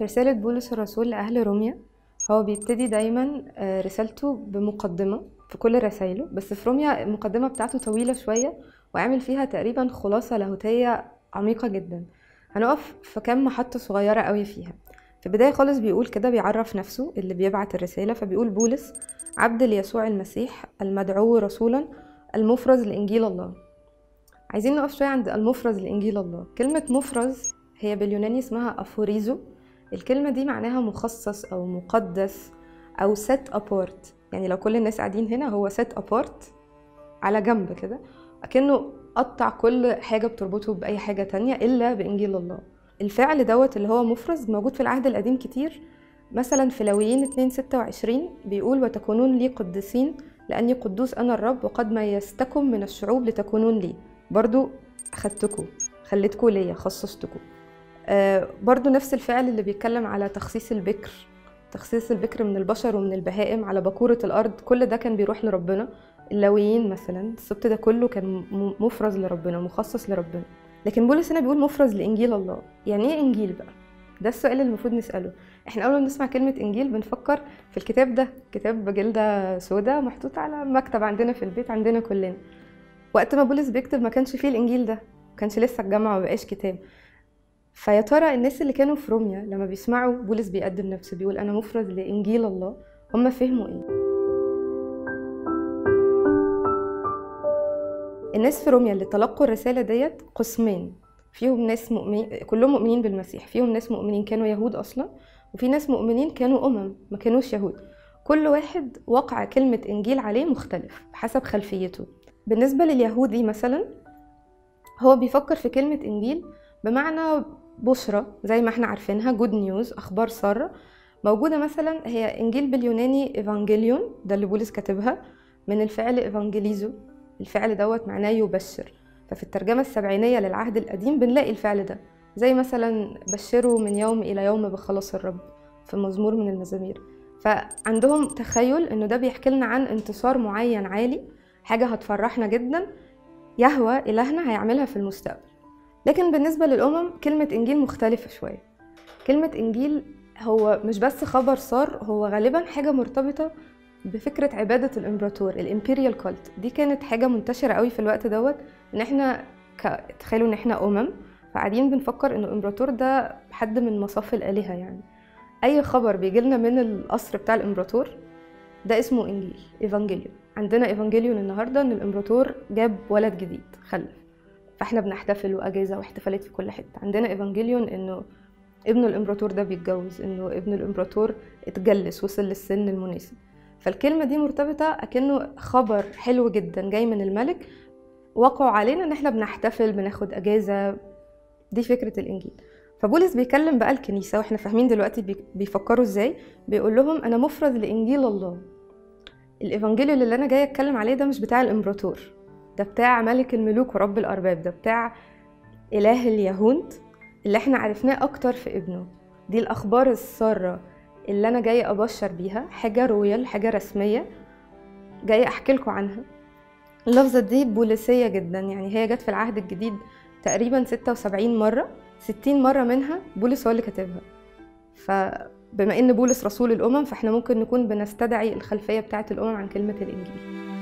رسالة بولس الرسول لأهل روميا هو بيبتدي دايما آه، رسالته بمقدمة في كل رسايله بس في روميا المقدمة بتاعته طويلة شوية وعامل فيها تقريبا خلاصة لاهوتية عميقة جدا هنقف في كام محطة صغيرة قوي فيها في البداية خالص بيقول كده بيعرف نفسه اللي بيبعت الرسالة فبيقول بولس عبد ليسوع المسيح المدعو رسولا المفرز لإنجيل الله عايزين نقف شوية عند المفرز لإنجيل الله كلمة مفرز هي باليوناني اسمها أفوريزو الكلمة دي معناها مخصص أو مقدس أو set apart يعني لو كل الناس قاعدين هنا هو set apart على جنب كده أكنه قطع كل حاجة بتربطه بأي حاجة تانية إلا بإنجيل الله الفعل دوت اللي هو مفرز موجود في العهد القديم كتير مثلا في لويين 2 26 بيقول وتكونون لي قديسين لأني قدوس أنا الرب وقد ميزتكم من الشعوب لتكونون لي برضو أخدتكم خليتكم ليا خصصتكم آه برضو نفس الفعل اللي بيتكلم على تخصيص البكر تخصيص البكر من البشر ومن البهائم على بكورة الأرض كل ده كان بيروح لربنا اللاويين مثلا السبت ده كله كان م- مفرز لربنا مخصص لربنا لكن بولس هنا بيقول مفرز لإنجيل الله يعني إيه إنجيل بقى؟ ده السؤال اللي المفروض نسأله احنا أول ما بنسمع كلمة إنجيل بنفكر في الكتاب ده كتاب بجلدة سوداء محطوط على مكتب عندنا في البيت عندنا كلنا وقت ما بولس بيكتب ما كانش فيه الإنجيل ده ما كانش لسه الجامعة ما بقاش كتاب فيا ترى الناس اللي كانوا في روميا لما بيسمعوا بولس بيقدم نفسه بيقول أنا مفرز لإنجيل الله هم فهموا إيه؟ الناس في روميا اللي تلقوا الرسالة ديت قسمين فيهم ناس مؤمنين كلهم مؤمنين بالمسيح فيهم ناس مؤمنين كانوا يهود أصلا وفي ناس مؤمنين كانوا أمم ما كانوش يهود كل واحد وقع كلمة إنجيل عليه مختلف حسب خلفيته بالنسبة لليهودي مثلا هو بيفكر في كلمة إنجيل بمعنى بشرى زي ما احنا عارفينها جود نيوز أخبار سارة موجودة مثلا هي إنجيل باليوناني إيفانجيليون ده اللي بولس كاتبها من الفعل إيفانجيليزو الفعل دوت معناه يبشر ففي الترجمة السبعينية للعهد القديم بنلاقي الفعل ده زي مثلا بشروا من يوم إلى يوم بخلاص الرب في مزمور من المزامير فعندهم تخيل إنه ده بيحكي لنا عن انتصار معين عالي حاجة هتفرحنا جدا يهوى إلهنا هيعملها في المستقبل لكن بالنسبة للأمم كلمة إنجيل مختلفة شوية كلمة إنجيل هو مش بس خبر صار هو غالبا حاجة مرتبطة بفكرة عبادة الإمبراطور الإمبيريال كولت دي كانت حاجة منتشرة قوي في الوقت دوت إن إحنا ك... تخيلوا إن إحنا أمم فقاعدين بنفكر إنه الإمبراطور ده حد من مصاف الآلهة يعني أي خبر بيجيلنا من القصر بتاع الإمبراطور ده اسمه إنجيل إيفانجيليون عندنا إيفانجيليون النهاردة إن الإمبراطور جاب ولد جديد خلف فإحنا بنحتفل وأجازة واحتفالات في كل حتة عندنا إيفانجيليون إنه ابن الإمبراطور ده بيتجوز إنه ابن الإمبراطور اتجلس وصل للسن المناسب فالكلمة دي مرتبطة أكنه خبر حلو جدا جاي من الملك وقعوا علينا إن إحنا بنحتفل بناخد أجازة دي فكرة الإنجيل فبولس بيكلم بقى الكنيسة وإحنا فاهمين دلوقتي بي- بيفكروا إزاي بيقول لهم أنا مفرز لإنجيل الله الإيفانجيليو اللي أنا جاية أتكلم عليه ده مش بتاع الإمبراطور ده بتاع ملك الملوك ورب الأرباب ده بتاع إله اليهود اللي إحنا عرفناه أكتر في ابنه دي الأخبار السارة اللي أنا جاية أبشر بيها حاجة رويال حاجة رسمية جاية أحكي لكم عنها اللفظة دي بوليسية جدا يعني هي جت في العهد الجديد تقريبا 76 مرة 60 مرة منها بولس هو اللي كاتبها فبما إن بولس رسول الأمم فإحنا ممكن نكون بنستدعي الخلفية بتاعة الأمم عن كلمة الإنجيل